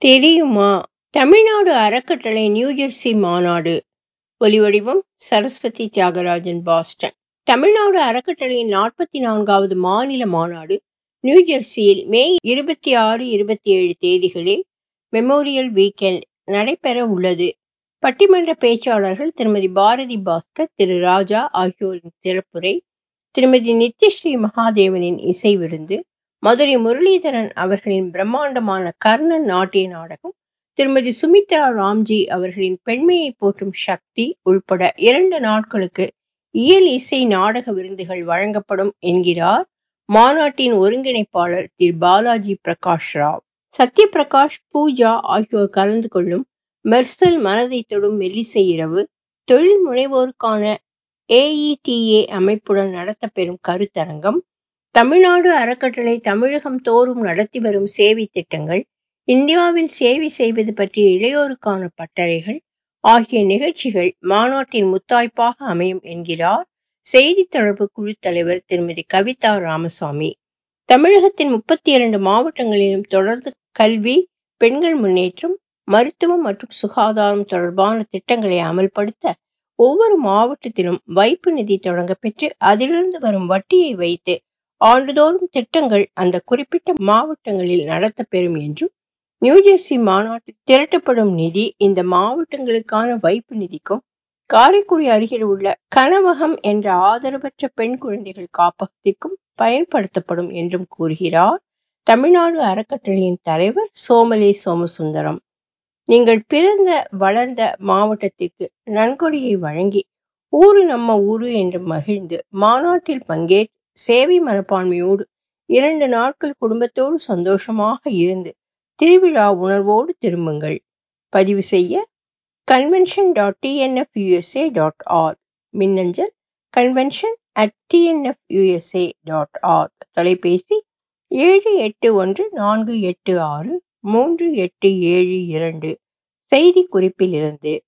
தெரியுமா தமிழ்நாடு அறக்கட்டளை நியூஜெர்சி மாநாடு ஒலிவடிவம் சரஸ்வதி தியாகராஜன் பாஸ்டன் தமிழ்நாடு அறக்கட்டளையின் நாற்பத்தி நான்காவது மாநில மாநாடு நியூஜெர்சியில் மே இருபத்தி ஆறு இருபத்தி ஏழு தேதிகளில் மெமோரியல் வீக்கெண்ட் நடைபெற உள்ளது பட்டிமன்ற பேச்சாளர்கள் திருமதி பாரதி பாஸ்கர் திரு ராஜா ஆகியோரின் சிறப்புரை திருமதி நித்யஸ்ரீ மகாதேவனின் இசை விருந்து மதுரை முரளிதரன் அவர்களின் பிரம்மாண்டமான கர்ணன் நாட்டிய நாடகம் திருமதி சுமித்ரா ராம்ஜி அவர்களின் பெண்மையை போற்றும் சக்தி உள்பட இரண்டு நாட்களுக்கு இயல் இசை நாடக விருந்துகள் வழங்கப்படும் என்கிறார் மாநாட்டின் ஒருங்கிணைப்பாளர் திரு பாலாஜி பிரகாஷ் ராவ் சத்யபிரகாஷ் பூஜா ஆகியோர் கலந்து கொள்ளும் மெர்சல் மனதை தொடும் மெல்லிசை இரவு தொழில் முனைவோருக்கான ஏஇடிஏ அமைப்புடன் நடத்தப்பெறும் கருத்தரங்கம் தமிழ்நாடு அறக்கட்டளை தமிழகம் தோறும் நடத்தி வரும் சேவை திட்டங்கள் இந்தியாவில் சேவை செய்வது பற்றிய இளையோருக்கான பட்டறைகள் ஆகிய நிகழ்ச்சிகள் மாநாட்டின் முத்தாய்ப்பாக அமையும் என்கிறார் செய்தி தொடர்பு குழு தலைவர் திருமதி கவிதா ராமசாமி தமிழகத்தின் முப்பத்தி இரண்டு மாவட்டங்களிலும் தொடர்ந்து கல்வி பெண்கள் முன்னேற்றம் மருத்துவம் மற்றும் சுகாதாரம் தொடர்பான திட்டங்களை அமல்படுத்த ஒவ்வொரு மாவட்டத்திலும் வைப்பு நிதி தொடங்க பெற்று அதிலிருந்து வரும் வட்டியை வைத்து ஆண்டுதோறும் திட்டங்கள் அந்த குறிப்பிட்ட மாவட்டங்களில் நடத்தப்பெறும் என்றும் நியூஜெர்சி மாநாட்டில் திரட்டப்படும் நிதி இந்த மாவட்டங்களுக்கான வைப்பு நிதிக்கும் காரைக்குடி அருகில் உள்ள கனவகம் என்ற ஆதரவற்ற பெண் குழந்தைகள் காப்பகத்திற்கும் பயன்படுத்தப்படும் என்றும் கூறுகிறார் தமிழ்நாடு அறக்கட்டளையின் தலைவர் சோமலே சோமசுந்தரம் நீங்கள் பிறந்த வளர்ந்த மாவட்டத்திற்கு நன்கொடையை வழங்கி ஊரு நம்ம ஊரு என்று மகிழ்ந்து மாநாட்டில் பங்கேற்று சேவை மனப்பான்மையோடு இரண்டு நாட்கள் குடும்பத்தோடு சந்தோஷமாக இருந்து திருவிழா உணர்வோடு திரும்புங்கள் பதிவு செய்ய convention dot TNF USA dot org மின்னஞ்சல் convention at TNF USA dot org தொலைபேசி ஏழு எட்டு ஒன்று நான்கு எட்டு ஆறு மூன்று எட்டு ஏழு இரண்டு செய்தி குறிப்பிலிருந்து